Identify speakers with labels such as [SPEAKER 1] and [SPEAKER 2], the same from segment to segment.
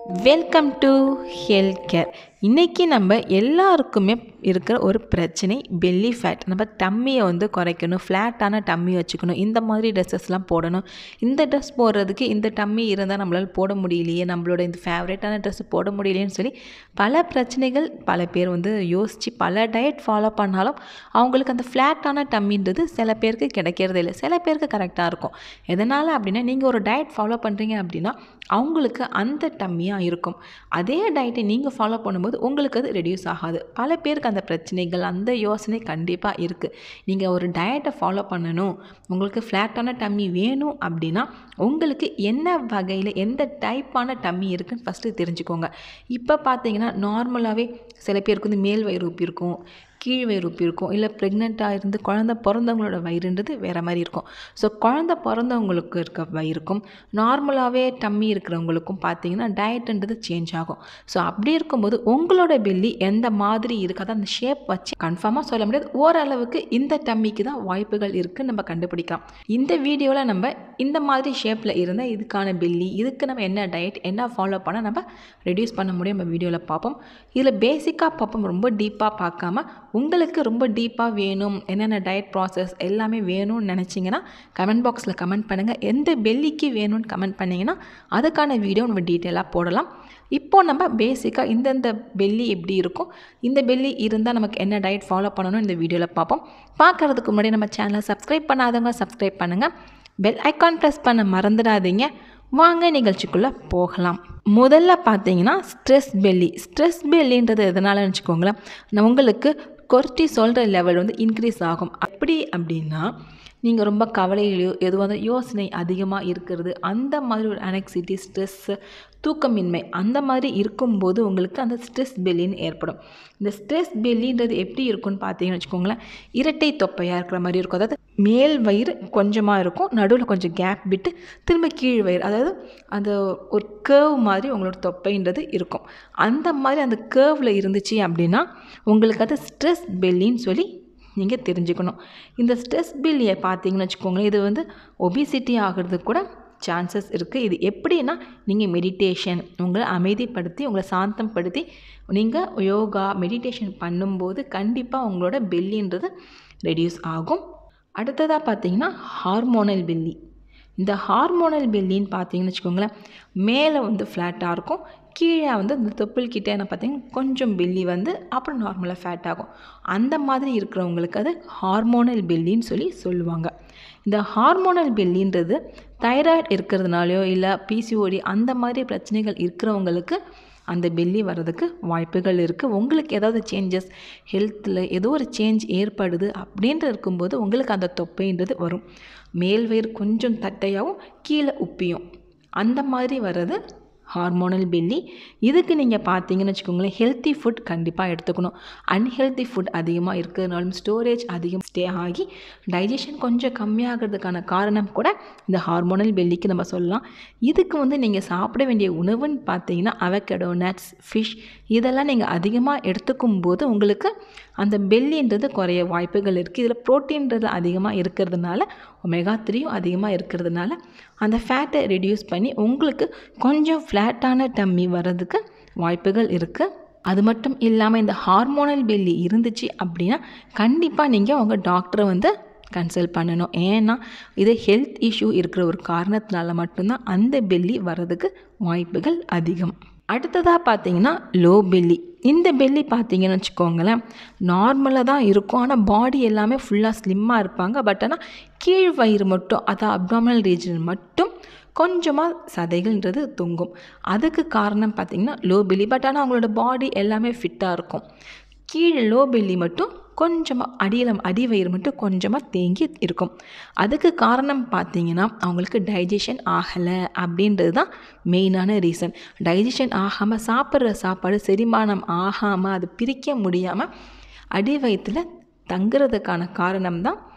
[SPEAKER 1] welcome to health care இன்றைக்கி நம்ம எல்லாருக்குமே இருக்கிற ஒரு பிரச்சனை பெல்லி ஃபேட் நம்ம டம்மியை வந்து குறைக்கணும் ஃப்ளாட்டான டம்மி வச்சுக்கணும் இந்த மாதிரி ட்ரெஸ்ஸஸ்லாம் போடணும் இந்த ட்ரெஸ் போடுறதுக்கு இந்த டம்மி இருந்தால் நம்மளால் போட முடியலையே நம்மளோட இந்த ஃபேவரட்டான ட்ரெஸ் போட முடியலையேன்னு சொல்லி பல பிரச்சனைகள் பல பேர் வந்து யோசித்து பல டயட் ஃபாலோ பண்ணாலும் அவங்களுக்கு அந்த ஃப்ளாட்டான டம்மின்றது சில பேருக்கு கிடைக்கிறதே இல்லை சில பேருக்கு கரெக்டாக இருக்கும் எதனால் அப்படின்னா நீங்கள் ஒரு டயட் ஃபாலோ பண்ணுறீங்க அப்படின்னா அவங்களுக்கு அந்த டம்மியாக இருக்கும் அதே டயட்டை நீங்கள் ஃபாலோ பண்ணும்போது உங்களுக்கு அது ரெடியூஸ் ஆகாது பல பேருக்கு அந்த பிரச்சனைகள் அந்த யோசனை கண்டிப்பாக இருக்குது நீங்கள் ஒரு டயட்டை ஃபாலோ பண்ணணும் உங்களுக்கு ஃப்ளாட்டான டம்மி வேணும் அப்படின்னா உங்களுக்கு என்ன வகையில் எந்த டைப்பான டம்மி இருக்குன்னு ஃபஸ்ட்டு தெரிஞ்சுக்கோங்க இப்போ பார்த்தீங்கன்னா நார்மலாகவே சில பேருக்கு வந்து மேல் வயிறு உப்பி இருக்கும் கீழ் வயிறு உப்பி இருக்கும் இல்லை ப்ரெக்னெண்ட்டாக இருந்து குழந்த பிறந்தவங்களோட வயிறுன்றது வேறு மாதிரி இருக்கும் ஸோ குழந்த பிறந்தவங்களுக்கு இருக்க வயிறுக்கும் நார்மலாகவே டம்மி இருக்கிறவங்களுக்கும் பார்த்தீங்கன்னா டயட்டுன்றது சேஞ்ச் ஆகும் ஸோ அப்படி இருக்கும்போது உங்களோட பெல்லி எந்த மாதிரி இருக்குது அந்த ஷேப் வச்சு கன்ஃபார்மாக சொல்ல முடியாது ஓரளவுக்கு இந்த டம்மிக்கு தான் வாய்ப்புகள் இருக்குன்னு நம்ம கண்டுபிடிக்கலாம் இந்த வீடியோவில் நம்ம இந்த மாதிரி ஷேப்பில் இருந்தால் இதுக்கான பெல்லி இதுக்கு நம்ம என்ன டயட் என்ன ஃபாலோ பண்ணால் நம்ம ரெடியூஸ் பண்ண முடியும் நம்ம வீடியோவில் பார்ப்போம் இதில் பேசிக்காக பார்ப்போம் ரொம்ப டீப்பாக பார்க்காம உங்களுக்கு ரொம்ப டீப்பாக வேணும் என்னென்ன டயட் ப்ராசஸ் எல்லாமே வேணும்னு நினச்சிங்கன்னா கமெண்ட் பாக்ஸில் கமெண்ட் பண்ணுங்கள் எந்த பெல்லிக்கு வேணும்னு கமெண்ட் பண்ணிங்கன்னா அதுக்கான வீடியோ நம்ம டீட்டெயிலாக போடலாம் இப்போது நம்ம பேசிக்காக இந்தந்த பெல்லி எப்படி இருக்கும் இந்த பெல்லி இருந்தால் நமக்கு என்ன டயட் ஃபாலோ பண்ணணும் இந்த வீடியோவில் பார்ப்போம் பார்க்குறதுக்கு முன்னாடி நம்ம சேனலை சப்ஸ்கிரைப் பண்ணாதவங்க சப்ஸ்கிரைப் பண்ணுங்கள் பெல் ஐக்கான் ப்ரெஸ் பண்ண மறந்துடாதீங்க வாங்க நிகழ்ச்சிக்குள்ளே போகலாம் முதல்ல பார்த்தீங்கன்னா ஸ்ட்ரெஸ் பெல்லி ஸ்ட்ரெஸ் பெல்லின்றது எதனால வச்சுக்கோங்களேன் நான் உங்களுக்கு கொர்ட்டி சொல்கிற லெவல் வந்து இன்க்ரீஸ் ஆகும் அப்படி அப்படின்னா நீங்கள் ரொம்ப கவலையிலையோ எதுவாக யோசனை அதிகமாக இருக்கிறது அந்த மாதிரி ஒரு அனெக்சிட்டி ஸ்ட்ரெஸ்ஸு தூக்கமின்மை அந்த மாதிரி இருக்கும்போது உங்களுக்கு அந்த ஸ்ட்ரெஸ் பெல்லின்னு ஏற்படும் இந்த ஸ்ட்ரெஸ் பெல்லின்றது எப்படி இருக்கும்னு பார்த்தீங்கன்னு வச்சுக்கோங்களேன் இரட்டை தொப்பையாக இருக்கிற மாதிரி இருக்கும் அதாவது மேல் வயிறு கொஞ்சமாக இருக்கும் நடுவில் கொஞ்சம் கேப் விட்டு திரும்ப கீழ் வயிறு அதாவது அந்த ஒரு கேர்வ் மாதிரி உங்களோட தொப்பைன்றது இருக்கும் அந்த மாதிரி அந்த கேர்வில் இருந்துச்சு அப்படின்னா உங்களுக்கு அது ஸ்ட்ரெஸ் பெல்லின்னு சொல்லி நீங்கள் தெரிஞ்சுக்கணும் இந்த ஸ்ட்ரெஸ் பில்லியை பார்த்தீங்கன்னு வச்சுக்கோங்களேன் இது வந்து ஒபிசிட்டி ஆகிறதுக்கு கூட சான்சஸ் இருக்குது இது எப்படின்னா நீங்கள் மெடிடேஷன் உங்களை அமைதிப்படுத்தி உங்களை சாந்தப்படுத்தி நீங்கள் யோகா மெடிடேஷன் பண்ணும்போது கண்டிப்பாக உங்களோட பெல்லின்றது ரெடியூஸ் ஆகும் அடுத்ததாக பார்த்தீங்கன்னா ஹார்மோனல் பெல்லி இந்த ஹார்மோனல் பெல்லின்னு பார்த்தீங்கன்னு வச்சுக்கோங்களேன் மேலே வந்து ஃப்ளாட்டாக இருக்கும் கீழே வந்து இந்த தொப்புள் கிட்டே என்ன பார்த்தீங்கன்னா கொஞ்சம் பெல்லி வந்து அப்புறம் நார்மலாக ஃபேட் ஆகும் அந்த மாதிரி இருக்கிறவங்களுக்கு அது ஹார்மோனல் பெல்லின்னு சொல்லி சொல்லுவாங்க இந்த ஹார்மோனல் பெல்லின்றது தைராய்டு இருக்கிறதுனாலையோ இல்லை பிசிஓடி அந்த மாதிரி பிரச்சனைகள் இருக்கிறவங்களுக்கு அந்த பெல்லி வர்றதுக்கு வாய்ப்புகள் இருக்குது உங்களுக்கு ஏதாவது சேஞ்சஸ் ஹெல்த்தில் ஏதோ ஒரு சேஞ்ச் ஏற்படுது அப்படின்ற இருக்கும்போது உங்களுக்கு அந்த தொப்பைன்றது வரும் மேல் வயிறு கொஞ்சம் தட்டையாகவும் கீழே உப்பியும் அந்த மாதிரி வர்றது ஹார்மோனல் பெல்லி இதுக்கு நீங்கள் பார்த்தீங்கன்னு வச்சுக்கோங்களேன் ஹெல்த்தி ஃபுட் கண்டிப்பாக எடுத்துக்கணும் அன்ஹெல்த்தி ஃபுட் அதிகமாக இருக்கிறதுனாலும் ஸ்டோரேஜ் அதிகம் ஸ்டே ஆகி டைஜஷன் கொஞ்சம் கம்மியாகிறதுக்கான காரணம் கூட இந்த ஹார்மோனல் பெல்லிக்கு நம்ம சொல்லலாம் இதுக்கு வந்து நீங்கள் சாப்பிட வேண்டிய உணவுன்னு பார்த்தீங்கன்னா அவக்கடோ நட்ஸ் ஃபிஷ் இதெல்லாம் நீங்கள் அதிகமாக எடுத்துக்கும் போது உங்களுக்கு அந்த பெல்லின்றது குறைய வாய்ப்புகள் இருக்குது இதில் ப்ரோட்டீன்றது அதிகமாக இருக்கிறதுனால ஒமேகா த்ரீயும் அதிகமாக இருக்கிறதுனால அந்த ஃபேட்டை ரெடியூஸ் பண்ணி உங்களுக்கு கொஞ்சம் ஃப்ளாட்டான டம்மி வர்றதுக்கு வாய்ப்புகள் இருக்குது அது மட்டும் இல்லாமல் இந்த ஹார்மோனல் பெல்லி இருந்துச்சு அப்படின்னா கண்டிப்பாக நீங்கள் உங்கள் டாக்டரை வந்து கன்சல்ட் பண்ணணும் ஏன்னா இது ஹெல்த் இஷ்யூ இருக்கிற ஒரு காரணத்தினால மட்டும்தான் அந்த பெல்லி வர்றதுக்கு வாய்ப்புகள் அதிகம் அடுத்ததாக பார்த்தீங்கன்னா லோ பெல்லி இந்த பெல்லி பார்த்தீங்கன்னு வச்சுக்கோங்களேன் நார்மலாக தான் இருக்கும் ஆனால் பாடி எல்லாமே ஃபுல்லாக ஸ்லிம்மாக இருப்பாங்க பட் ஆனால் கீழ் வயிறு மட்டும் அதான் அப்டாமினல் ரீஜன் மட்டும் கொஞ்சமாக சதைகள்ன்றது தொங்கும் அதுக்கு காரணம் பார்த்திங்கன்னா லோ பெல்லி பட் ஆனால் அவங்களோட பாடி எல்லாமே ஃபிட்டாக இருக்கும் கீழே லோ பெல்லி மட்டும் கொஞ்சமாக அடியில் அடி வயிறு மட்டும் கொஞ்சமாக தேங்கி இருக்கும் அதுக்கு காரணம் பார்த்தீங்கன்னா அவங்களுக்கு டைஜஷன் ஆகலை அப்படின்றது தான் மெயினான ரீசன் டைஜஷன் ஆகாமல் சாப்பிட்ற சாப்பாடு செரிமானம் ஆகாமல் அது பிரிக்க முடியாமல் அடி வயிற்றில் தங்குறதுக்கான காரணம் தான்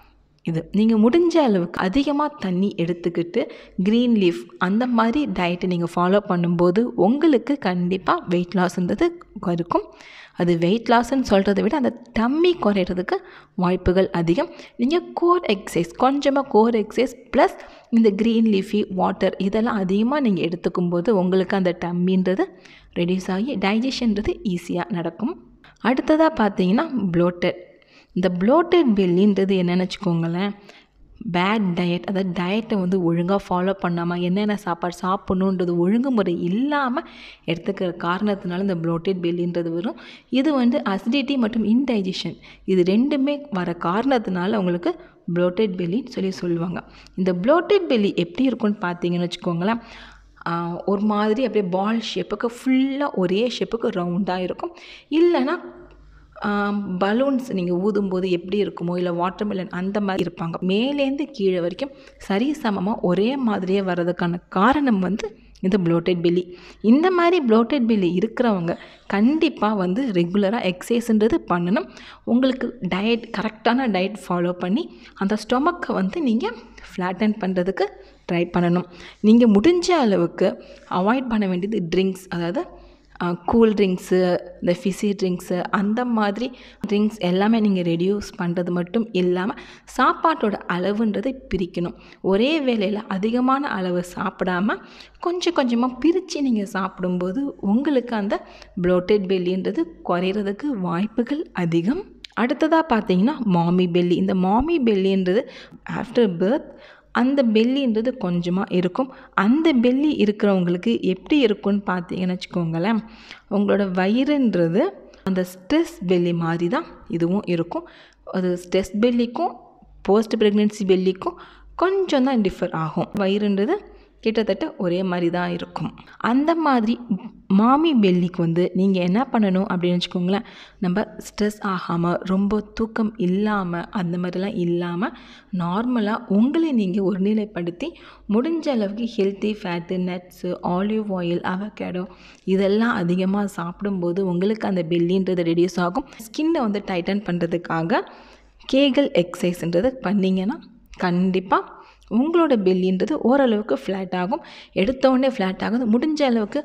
[SPEAKER 1] இது நீங்கள் முடிஞ்ச அளவுக்கு அதிகமாக தண்ணி எடுத்துக்கிட்டு க்ரீன் லீஃப் அந்த மாதிரி டயட்டை நீங்கள் ஃபாலோ பண்ணும்போது உங்களுக்கு கண்டிப்பாக வெயிட் லாஸ்ன்றது இருக்கும் அது வெயிட் லாஸ்ன்னு சொல்கிறத விட அந்த டம்மி குறையிறதுக்கு வாய்ப்புகள் அதிகம் நீங்கள் கோர் எக்ஸசைஸ் கொஞ்சமாக கோர் எக்ஸசைஸ் ப்ளஸ் இந்த க்ரீன் லீஃபி வாட்டர் இதெல்லாம் அதிகமாக நீங்கள் எடுத்துக்கும் போது உங்களுக்கு அந்த டம்மின்றது ரெடியூஸ் ஆகி டைஜஷன்றது ஈஸியாக நடக்கும் அடுத்ததாக பார்த்தீங்கன்னா ப்ளோட்டட் இந்த ப்ளோட்டட் பெல்லின்றது என்னென்னு வச்சுக்கோங்களேன் பேட் டயட் அதாவது டயட்டை வந்து ஒழுங்காக ஃபாலோ பண்ணாமல் என்னென்ன சாப்பாடு சாப்பிட்ணுன்றது ஒழுங்குமுறை இல்லாமல் எடுத்துக்கிற காரணத்தினால இந்த ப்ளோட்டட் பெல்லின்றது வரும் இது வந்து அசிடிட்டி மற்றும் இன்டைஜஷன் இது ரெண்டுமே வர காரணத்தினால உங்களுக்கு ப்ளோட்டட் பெல்லின்னு சொல்லி சொல்லுவாங்க இந்த ப்ளோட்டட் பெல்லி எப்படி இருக்கும்னு பார்த்தீங்கன்னு வச்சுக்கோங்களேன் ஒரு மாதிரி அப்படியே பால் ஷேப்புக்கு ஃபுல்லாக ஒரே ஷேப்புக்கு ரவுண்டாக இருக்கும் இல்லைன்னா பலூன்ஸ் நீங்கள் ஊதும்போது எப்படி இருக்குமோ இல்லை வாட்டர்மெலன் அந்த மாதிரி இருப்பாங்க மேலேருந்து கீழே வரைக்கும் சரி சமமாக ஒரே மாதிரியே வர்றதுக்கான காரணம் வந்து இந்த ப்ளோட்டட் பெல்லி இந்த மாதிரி ப்ளோட்டட் பெல்லி இருக்கிறவங்க கண்டிப்பாக வந்து ரெகுலராக எக்ஸசைஸ்ன்றது பண்ணணும் உங்களுக்கு டயட் கரெக்டான டயட் ஃபாலோ பண்ணி அந்த ஸ்டொமக்கை வந்து நீங்கள் ஃப்ளாட்டன் பண்ணுறதுக்கு ட்ரை பண்ணணும் நீங்கள் முடிஞ்ச அளவுக்கு அவாய்ட் பண்ண வேண்டியது ட்ரிங்க்ஸ் அதாவது கூல் ட்ரிங்க்ஸு இந்த ஃபிசி ட்ரிங்க்ஸு அந்த மாதிரி ட்ரிங்க்ஸ் எல்லாமே நீங்கள் ரெடியூஸ் பண்ணுறது மட்டும் இல்லாமல் சாப்பாட்டோட அளவுன்றதை பிரிக்கணும் ஒரே வேளையில் அதிகமான அளவு சாப்பிடாம கொஞ்சம் கொஞ்சமாக பிரித்து நீங்கள் சாப்பிடும்போது உங்களுக்கு அந்த ப்ளோட்டட் பெல்லின்றது குறையிறதுக்கு வாய்ப்புகள் அதிகம் அடுத்ததாக பார்த்தீங்கன்னா மாமி பெல்லி இந்த மாமி பெல்லின்றது ஆஃப்டர் பர்த் அந்த பெல்லின்றது கொஞ்சமாக இருக்கும் அந்த பெல்லி இருக்கிறவங்களுக்கு எப்படி இருக்கும்னு பார்த்தீங்கன்னு வச்சுக்கோங்களேன் உங்களோட வயிறுன்றது அந்த ஸ்ட்ரெஸ் பெல்லி மாதிரி தான் இதுவும் இருக்கும் அது ஸ்ட்ரெஸ் பெல்லிக்கும் போஸ்ட் ப்ரெக்னென்சி பெல்லிக்கும் கொஞ்சம் தான் டிஃபர் ஆகும் வயிறுன்றது கிட்டத்தட்ட ஒரே மாதிரி தான் இருக்கும் அந்த மாதிரி மாமி பெல்லிக்கு வந்து நீங்கள் என்ன பண்ணணும் அப்படின்னு வச்சுக்கோங்களேன் நம்ம ஸ்ட்ரெஸ் ஆகாமல் ரொம்ப தூக்கம் இல்லாமல் அந்த மாதிரிலாம் இல்லாமல் நார்மலாக உங்களை நீங்கள் ஒருநிலைப்படுத்தி முடிஞ்ச அளவுக்கு healthy fat nuts olive oil avocado இதெல்லாம் அதிகமாக சாப்பிடும்போது உங்களுக்கு அந்த பெல்லின்றது ரெடியூஸ் ஆகும் ஸ்கின்னை வந்து டைட்டன் பண்ணுறதுக்காக கேகல் எக்ஸசைஸ்ன்றது பண்ணிங்கன்னா கண்டிப்பாக உங்களோட பெல்லின்றது ஓரளவுக்கு ஃப்ளாட் ஆகும் எடுத்தோடனே ஃப்ளாட் ஆகுது முடிஞ்ச அளவுக்கு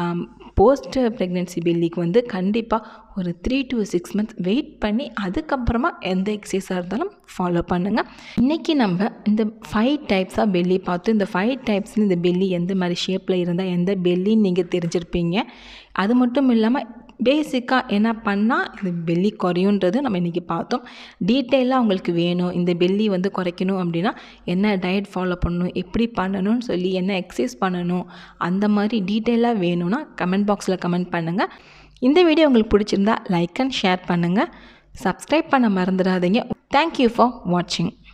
[SPEAKER 1] போஸ்ட் ப்ரெக்னென்சி பெல்லிக்கு வந்து கண்டிப்பாக ஒரு three to six months weight பண்ணி அதுக்கப்புறமா எந்த எக்ஸசைஸாக இருந்தாலும் ஃபாலோ பண்ணுங்கள் இன்றைக்கி நம்ம இந்த ஃபைவ் டைப்ஸாக பெல்லி பார்த்து இந்த ஃபைவ் டைப்ஸில் இந்த பெல்லி எந்த மாதிரி ஷேப்பில் இருந்தால் எந்த பெல்லின்னு நீங்கள் தெரிஞ்சிருப்பீங்க அது மட்டும் இல்லாமல் பேசிக்காக என்ன பண்ணால் இந்த பெல்லி குறையுன்றது நம்ம இன்றைக்கி பார்த்தோம் டீட்டெயிலாக உங்களுக்கு வேணும் இந்த பெல்லி வந்து குறைக்கணும் அப்படின்னா என்ன டயட் ஃபாலோ பண்ணணும் எப்படி பண்ணணும்னு சொல்லி என்ன எக்ஸசைஸ் பண்ணணும் அந்த மாதிரி டீட்டெயிலாக வேணும்னா கமெண்ட் பாக்ஸில் கமெண்ட் பண்ணுங்கள் இந்த வீடியோ உங்களுக்கு பிடிச்சிருந்தா லைக் அண்ட் ஷேர் பண்ணுங்கள் சப்ஸ்கிரைப் பண்ண மறந்துடாதீங்க தேங்க்யூ ஃபார் வாட்சிங்